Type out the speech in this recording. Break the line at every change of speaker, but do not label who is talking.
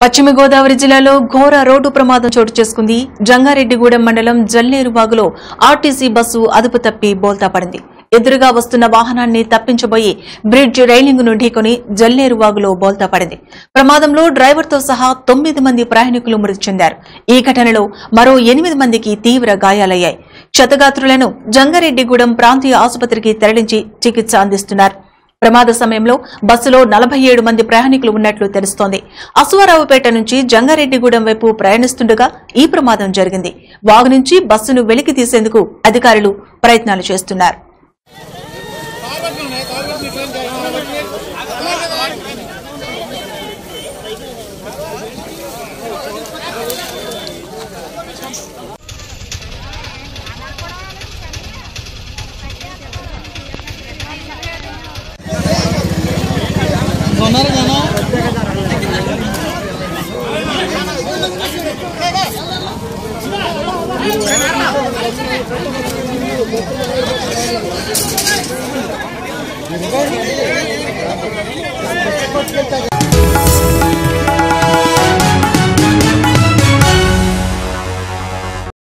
పశ్చిమ గోదావరి జిల్లాలో ఘోర రోడ్డు ప్రమాదం చోటు చేసుకుంది జంగారెడ్డిగూడెం మండలం జల్లేరువాగులో ఆర్టీసీ బస్సు అదుపు తప్పి బోల్తా పడింది ఎదురుగా వస్తున్న వాహనాన్ని తప్పించబోయి బ్రిడ్జ్ రైలింగ్ ను ఢీకొని జల్లేరువాగులో బోల్తా పడింది ప్రమాదంలో డ్రైవర్తో సహా తొమ్మిది మంది ప్రయాణికులు మృతి చెందారు ఈ ఘటనలో మరో ఎనిమిది మందికి తీవ్ర గాయాలయ్యాయి క్షతగాత్రులను జంగారెడ్డిగూడెం ప్రాంతీయ ఆసుపత్రికి తరలించి చికిత్స అందిస్తున్నారు ప్రమాద సమయంలో బస్సులో నలభై ఏడు మంది ప్రయాణికులు ఉన్నట్లు తెలుస్తోంది అశ్వారావుపేట నుంచి జంగారెడ్డిగూడెం వైపు ప్రయాణిస్తుండగా ఈ ప్రమాదం జరిగింది వాగు నుంచి బస్సును వెలికి తీసేందుకు అధికారులు ప్రయత్నాలు చేస్తున్నారు
ఉన్నారు కదా
Jangan